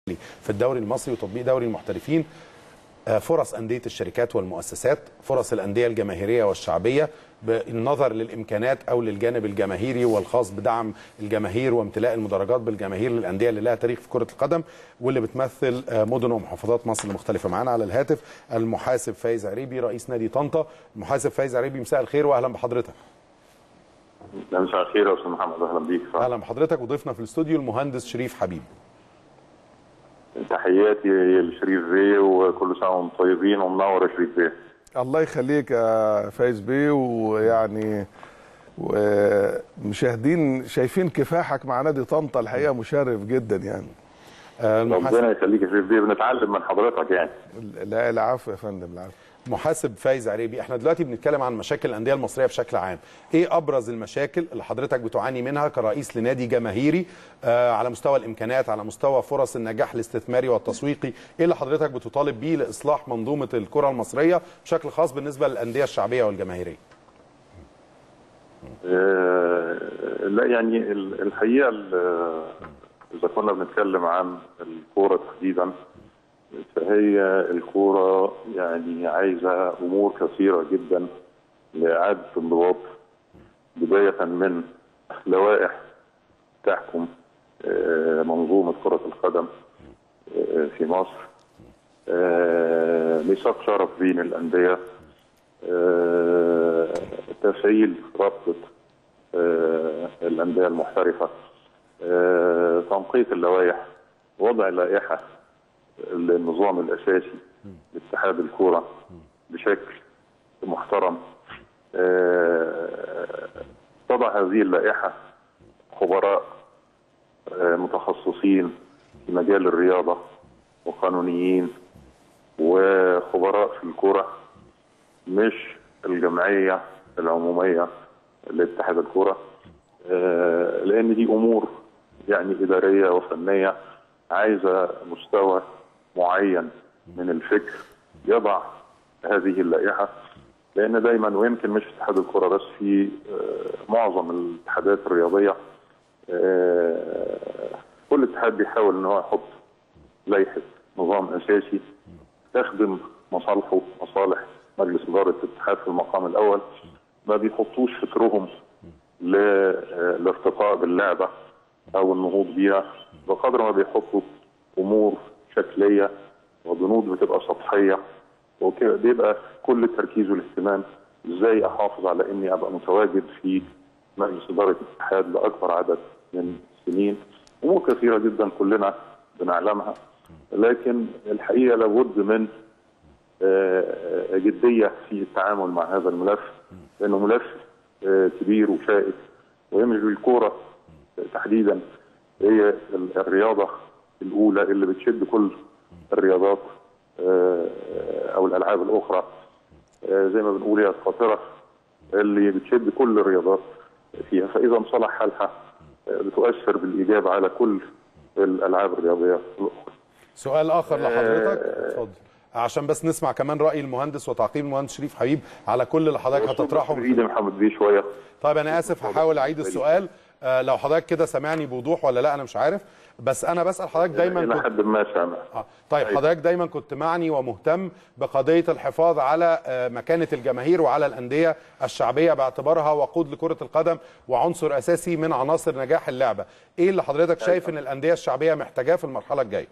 في الدوري المصري وتطبيق دوري المحترفين آه، فرص أندية الشركات والمؤسسات فرص الأندية الجماهيرية والشعبية بالنظر للإمكانات أو للجانب الجماهيري والخاص بدعم الجماهير وامتلاء المدرجات بالجماهير للأندية اللي لها تاريخ في كرة القدم واللي بتمثل آه، مدن ومحافظات مصر المختلفة معانا على الهاتف المحاسب فايز عريبي رئيس نادي طنطا المحاسب فايز عريبي مساء الخير وأهلا بحضرتك مساء الخير يا استاذ محمد اهلا بيك أهلا بحضرتك وضيفنا في الاستوديو المهندس شريف حبيب تحياتي لشريف بيه وكل سنه وانتم طيبين ومنور يا شريف بيه الله يخليك يا فايز بيه ويعني ومشاهدين شايفين كفاحك مع نادي طنطا الحقيقه مشرف جدا يعني آه، المحاسب ربنا يخليك يا شريف بيه بنتعلم من حضرتك يعني لا العفو يا فندم العفو محاسب فايز عريبي احنا دلوقتي بنتكلم عن مشاكل الانديه المصريه بشكل عام ايه ابرز المشاكل اللي حضرتك بتعاني منها كرئيس لنادي جماهيري آه على مستوى الامكانيات على مستوى فرص النجاح الاستثماري والتسويقي ايه اللي حضرتك بتطالب بيه لاصلاح منظومه الكره المصريه بشكل خاص بالنسبه للانديه الشعبيه والجماهيريه آه، لا يعني ال- الحقيقه ال- اذا كنا بنتكلم عن الكوره تحديدا فهي الكوره يعني عايزه امور كثيره جدا لاعاده انضباط بدايه من لوائح تحكم آه، منظومه كره القدم آه، في مصر آه، ميثاق شرف بين الانديه آه، تفعيل رابطه آه، الانديه المحترفه آه، تنقية اللوائح وضع لائحه للنظام الاساسي لاتحاد الكوره بشكل محترم آه، تضع هذه اللائحه خبراء آه، متخصصين في مجال الرياضه وقانونيين وخبراء في الكوره مش الجمعيه العموميه لاتحاد الكوره آه، لان دي امور يعني اداريه وفنيه عايزه مستوى معين من الفكر يضع هذه اللائحه لان دايما ويمكن مش في اتحاد الكره بس في آه، معظم الاتحادات الرياضيه آه، كل اتحاد بيحاول ان هو يحط لائحه نظام اساسي تخدم مصالحه مصالح مجلس اداره الاتحاد في المقام الاول ما بيحطوش فكرهم للارتقاء باللعبه او النهوض بيها بقدر ما بيحطوا امور شكليه وبنود بتبقى سطحيه وكده بيبقى كل التركيز والاهتمام ازاي احافظ على اني ابقى متواجد في مجلس اداره الاتحاد لاكبر عدد من السنين امور كثيره جدا كلنا بنعلمها لكن الحقيقه لابد من آه، جديه في التعامل مع هذا الملف لانه ملف آه، كبير وشائك وهي مش بالكوره تحديدا هي ال- الرياضه الاولى اللي بتشد كل الرياضات آه، او الالعاب الاخرى آه، زي ما بنقول هي القاطره اللي بتشد كل الرياضات فيها فاذا انصلح حالها آه، بتؤثر بالايجاب على كل الالعاب الرياضيه الاخرى سؤال اخر لحضرتك اتفضل عشان بس نسمع كمان راي المهندس وتعقيب المهندس شريف حبيب على كل اللي حضرتك هتطرحه بايد محمد بيه شويه طيب انا اسف هحاول اعيد السؤال آه، لو حضرتك كده سامعني بوضوح ولا لا انا مش عارف بس انا بسال حضرتك دايما الى كنت حد ما سامع آه. طيب حضرتك دايما كنت معني ومهتم بقضيه الحفاظ على آه، مكانه الجماهير وعلى الانديه الشعبيه باعتبارها وقود لكره القدم وعنصر اساسي من عناصر نجاح اللعبه ايه اللي حضرتك شايف ان الانديه الشعبيه محتاجاه في المرحله الجايه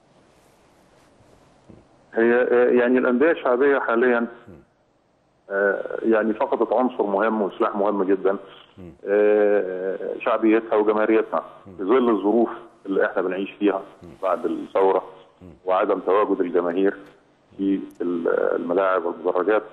هي آه، يعني الانديه الشعبيه حاليا آه، يعني فقدت عنصر مهم وسلاح مهم جدا آه، شعبيتها وجماهيريتها في ظل الظروف اللي احنا بنعيش فيها بعد الثوره وعدم تواجد الجماهير في ال- الملاعب والمدرجات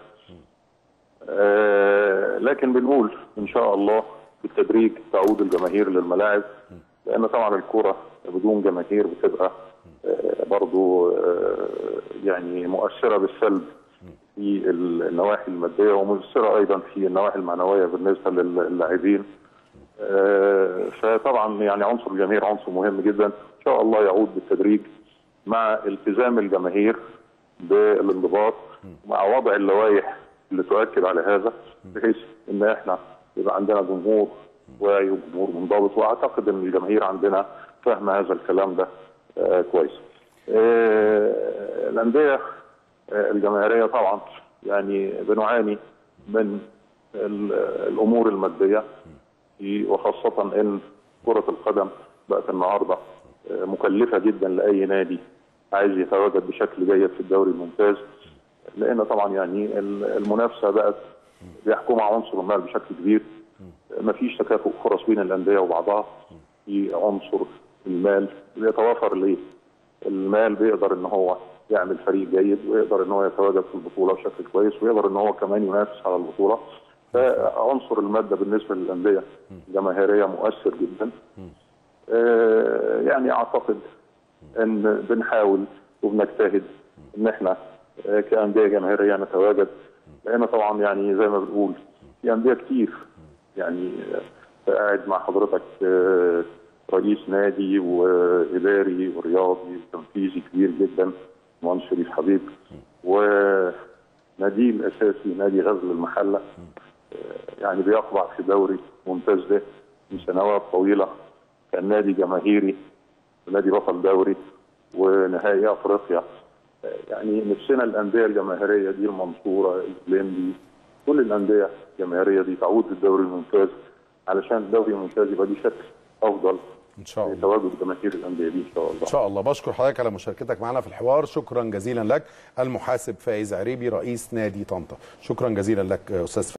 آه، لكن بنقول ان شاء الله بالتدريج تعود الجماهير للملاعب لان طبعا الكره بدون جماهير بتبقى آه، برضو آه، يعني مؤثره بالسلب في النواحي الماديه ومؤثره ايضا في النواحي المعنويه بالنسبه للاعبين آه، فطبعا يعني عنصر الجماهير عنصر مهم جدا ان شاء الله يعود بالتدريج مع التزام الجماهير بالانضباط مع وضع اللوائح اللي تؤكد على هذا بحيث ان احنا يبقى عندنا جمهور واعي وجمهور منضبط واعتقد ان الجماهير عندنا فاهمه هذا الكلام ده آه كويس آه، الانديه آه، الجماهيريه طبعا يعني بنعاني من ال- الامور الماديه في- وخاصه ان كره القدم بقت النهارده آه، مكلفه جدا لاي نادي عايز يتواجد بشكل جيد في الدوري الممتاز لان طبعا يعني ال- المنافسه بقت بيحكمها عنصر المال بشكل كبير مفيش تكافؤ فرص بين الانديه وبعضها في عنصر المال بيتوافر ليه المال بيقدر ان هو يعمل فريق جيد ويقدر ان هو يتواجد في البطوله بشكل كويس ويقدر ان هو كمان ينافس على البطوله فعنصر الماده بالنسبه للانديه الجماهيريه مؤثر جدا آه، يعني اعتقد ان بنحاول وبنجتهد ان احنا آه، كانديه جماهيريه نتواجد لان طبعا يعني زي ما بنقول في انديه كتير يعني آه، قاعد مع حضرتك آه، رئيس نادي واداري ورياضي وتنفيذي كبير جدا مهندس شريف حبيب وناديه الاساسي نادي غزل المحله آه، يعني بيخضع في دوري ممتاز ده من سنوات طويله كان نادي جماهيري ونادي بطل دوري ونهائي افريقيا آه، يعني نفسنا الانديه الجماهيريه دي المنصوره البلندي كل الانديه الجماهيريه دي تعود للدوري الممتاز علشان الدوري الممتاز يبقى ليه شكل افضل ان شاء الله لتواجد جماهير الانديه دي ان شاء الله ان شاء الله بشكر حضرتك على مشاركتك معنا في الحوار شكرا جزيلا لك المحاسب فايز عريبي رئيس نادي طنطا شكرا جزيلا لك استاذ